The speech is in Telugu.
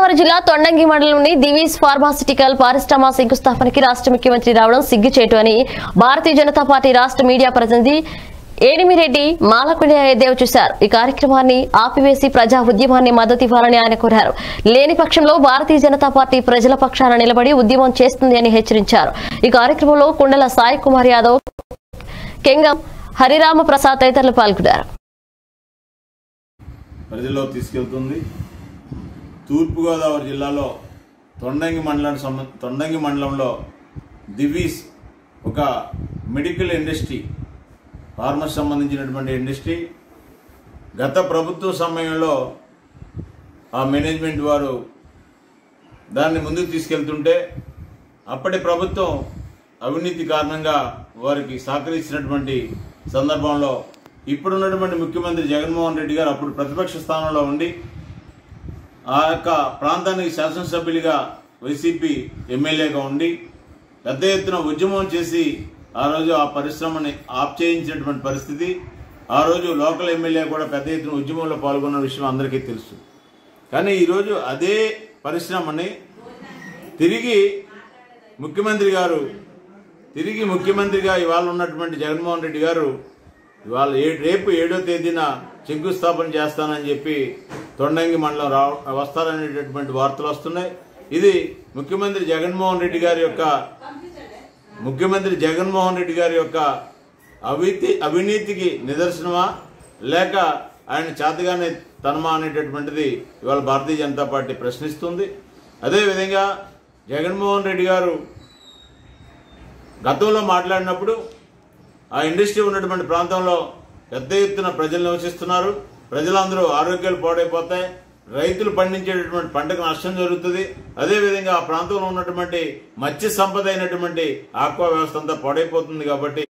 తూర్పుగోదావరి జిల్లా తొండంగి మండలంలోని దివీస్ ఫార్మాసిటికల్ పారిశ్రమ శంకుస్థాపనకి రాష్ట్ర ముఖ్యమంత్రి రావడం సిగ్గుచేటు అని భారతీయ జనతా పార్టీ రాష్ట్ర మీడియా ప్రతినిధి ఏడిమిరెడ్డి మాలకొండ దేవ్ చూశారు ఈ కార్యక్రమాన్ని ఆపివేసి ప్రజా ఉద్యమాన్ని మద్దతు ఇవ్వాలని ఆయన కోరారు లేని పక్షంలో భారతీయ జనతా పార్టీ ప్రజల పక్షాన నిలబడి ఉద్యమం చేస్తుంది అని హెచ్చరించారు ఈ కార్యక్రమంలో కుండల సాయి కుమార్ యాదవ్ కెంగం హరిరామ ప్రసాద్ తదితరులు పాల్గొన్నారు ప్రజల్లో తీసుకెళ్తుంది తూర్పుగోదావరి జిల్లాలో తొండంగి మండలం సంబ తొండంగి మండలంలో దివీస్ ఒక మెడికల్ ఇండస్ట్రీ ఫార్మస్ సంబంధించినటువంటి ఇండస్ట్రీ గత ప్రభుత్వ సమయంలో ఆ మేనేజ్మెంట్ వారు దాన్ని ముందుకు తీసుకెళ్తుంటే అప్పటి ప్రభుత్వం అవినీతి కారణంగా వారికి సహకరించినటువంటి సందర్భంలో ఇప్పుడున్నటువంటి ముఖ్యమంత్రి జగన్మోహన్ రెడ్డి గారు అప్పుడు ప్రతిపక్ష స్థానంలో ఉండి ఆ యొక్క ప్రాంతానికి శాసనసభ్యులుగా వైసీపీ ఎమ్మెల్యేగా ఉండి పెద్ద ఎత్తున ఉద్యమం చేసి ఆ రోజు ఆ పరిశ్రమని ఆప్ చేయించినటువంటి పరిస్థితి ఆ రోజు లోకల్ ఎమ్మెల్యే కూడా పెద్ద ఎత్తున ఉద్యమంలో పాల్గొన్న విషయం అందరికీ తెలుసు కానీ ఈరోజు అదే పరిశ్రమని తిరిగి ముఖ్యమంత్రి గారు తిరిగి ముఖ్యమంత్రిగా ఇవాళ ఉన్నటువంటి జగన్మోహన్ రెడ్డి గారు ఇవాళ ఏ- రేపు ఏడో తేదీన శంకుస్థాపన చేస్తానని చెప్పి తొండంగి మండలం రా వస్తారనేటటువంటి వార్తలు వస్తున్నాయి ఇది ముఖ్యమంత్రి జగన్మోహన్ రెడ్డి గారి యొక్క ముఖ్యమంత్రి జగన్మోహన్ రెడ్డి గారి యొక్క అవితి అవినీతికి నిదర్శనమా లేక ఆయన చేతగానే తనమా అనేటటువంటిది ఇవాళ భారతీయ జనతా పార్టీ ప్రశ్నిస్తుంది అదేవిధంగా జగన్మోహన్ రెడ్డి గారు గతంలో మాట్లాడినప్పుడు ఆ ఇండస్ట్రీ ఉన్నటువంటి ప్రాంతంలో పెద్ద ఎత్తున ప్రజలు నివసిస్తున్నారు ప్రజలందరూ ఆరోగ్యాలు పాడైపోతాయి రైతులు పండించేటటువంటి పంటకు నష్టం జరుగుతుంది అదేవిధంగా ఆ ప్రాంతంలో ఉన్నటువంటి మత్స్య సంపద అయినటువంటి ఆక్వా వ్యవస్థ అంతా పాడైపోతుంది కాబట్టి